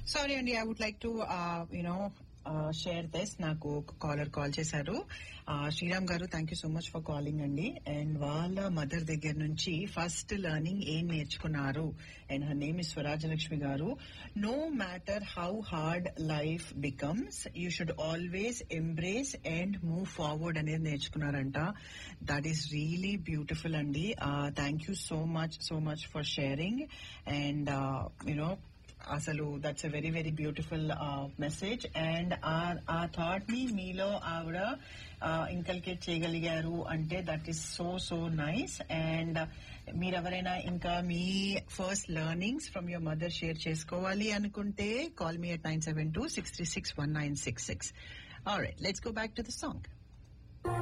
sorry అండి I would like to you know share this నాకు caller call చేశారు Sriram garu thank you so much for calling అండి and వాళ్ళ mother దగ్గర నుంచి ఫస్ట్ లెర్నింగ్ ఏం నేర్చుకున్నారు and her name is Swarajalakshmi garu no matter how hard life becomes you should always embrace and move forward అనేది నేర్చుకున్నారంట దట్ ఈస్ రియలీ బ్యూటిఫుల్ అండి thank you so much so much for sharing and you know అసలు that's a very very beautiful message and ఆ thought ని మీలో ఆవిడ inculcate చేయగలిగారు అంటే that is so so nice and మీరెవరైనా ఇంకా మీ first learnings from your mother share చేసుకోవాలి అనుకుంటే call me at nine seven two six three six one nine six six all right let's go back to the song